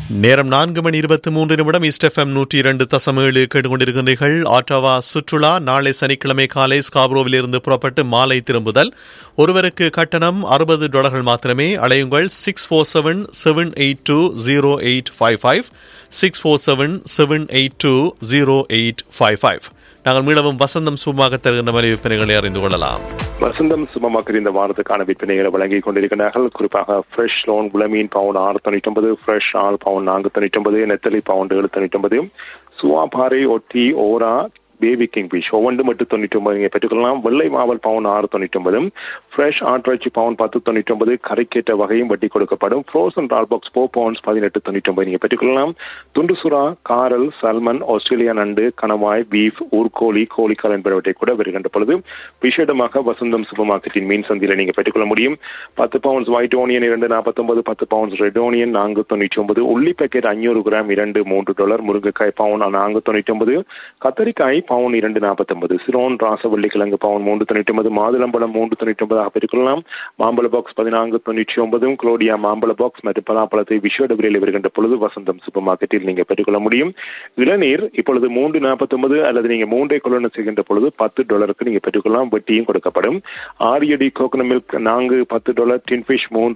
நேரம் நான்கு மணி இருபத்தி மூன்று நிமிடம் ஈஸ்ட் எஃப்எம் நூற்றி இரண்டு தசம் ஏழு கேட்டுக்கொண்டிருக்கின்றீர்கள் ஆட்டோவா சுற்றுலா நாளை சனிக்கிழமை காலை ஸ்காப்ரோவில் இருந்து புறப்பட்டு மாலை திரும்புதல் ஒருவருக்கு கட்டணம் அறுபது டாலர்கள் மாத்திரமே அலையுங்கள் six four seven seven eight two zero eight five five six four seven seven eight two zero eight five five நாங்கள் மீளவும் வசந்தம் சும்மாக தருகின்ற மலை விற்பனைகளை அறிந்து கொள்ளலாம் வசந்தம் சுமமாக்கர் இந்த வாரத்துக்கான விற்பனைகளை வழங்கிக் கொண்டிருக்கிறார்கள் குறிப்பாக ஃப்ரெஷ் லோன் குளமீன் பவுன் ஆறு தொண்ணூற்றி ஒன்பது ஃப்ரெஷ் ஆல் பவுன் நான்கு தொண்ணூற்றி ஒன்பது நெத்தலி பவுண்ட் ஏழு தொண்ணூற்றி ஒன்பது சுவாபாறை ஒட்டி ஓரா பேபி கிங் ஃபிஷ் ஒவ்வொன்று மட்டும் தொண்ணூற்றி ஒன்பது நீங்கள் பெற்றுக்கொள்ளலாம் வெள்ளை மாவல் பவுன் ஆறு தொண்ணூற்றி ஒன்பதும் ஃப்ரெஷ் ஆட்ராய்ச்சி பவுன் பத்து தொண்ணூற்றி ஒன்பது கரைக்கேற்ற வகையும் வட்டி கொடுக்கப்படும் frozen doll box four pounds பதினெட்டு தொண்ணூற்றி ஒன்பது நீங்கள் பெற்றுக்கொள்ளலாம் துண்டு சுறா காரல் சல்மன் ஆஸ்திரேலியா நண்டு கணவாய் பீஃப் ஊர்கோழி கோழிக்கால் என்பவற்றை கூட வருகின்ற பொழுது விசேடமாக வசந்தம் சூப்பர் மார்க்கெட்டின் மீன் சந்தையில் நீங்கள் பெற்றுக்கொள்ள முடியும் பத்து பவுன்ஸ் ஒயிட் ஓனியன் இரண்டு நாற்பத்தொன்பது பத்து பவுன்ஸ் ரெட் ஓனியன் நான்கு தொண்ணூற்றி ஒன்பது உள்ளி பேக்கெட் ஐநூறு கிராம் இரண்டு மூன்று டாலர் முருங்கைக்காய் பவுன் நான்கு தொண்ணூற்றி ஒன்பது கத்தரிக்காய் பவுன் இரண்டு நாற்பத்தொன்பது சிரோன் ராசவள்ளி கிழங்கு பவுன் மூன்று தொண்ணூற்றி ஒன்பது மாதுளம்பழம் மூன்று தொண்ணூற்றி ஒன்பதாக பெற்றுக்கொள்ளலாம் மாம்பழ பாக்ஸ் பதினான்கு தொண்ணூற்றி ஒன்பதும் குளோடியா மாம்பழ பாக்ஸ் மற்றும் பலாப்பழத்தை விஸ்வ விலையில் வருகின்ற பொழுது வசந்தம் சூப்பர் மார்க்கெட்டில் நீங்கள் பெற்றுக்கொள்ள முடியும் இளநீர் இப்பொழுது மூன்று நாற்பத்தொன்பது அல்லது நீங்கள் மூன்றை கொள்ளணும் செய்கின்ற பொழுது பத்து டாலருக்கு நீங்கள் பெற்றுக்கொள்ளலாம் வட்டியும் கொடுக்கப்படும் ஆரியடி கோகனட் மில்க் நான்கு பத்து டாலர் டின் ஃபிஷ் மூன்று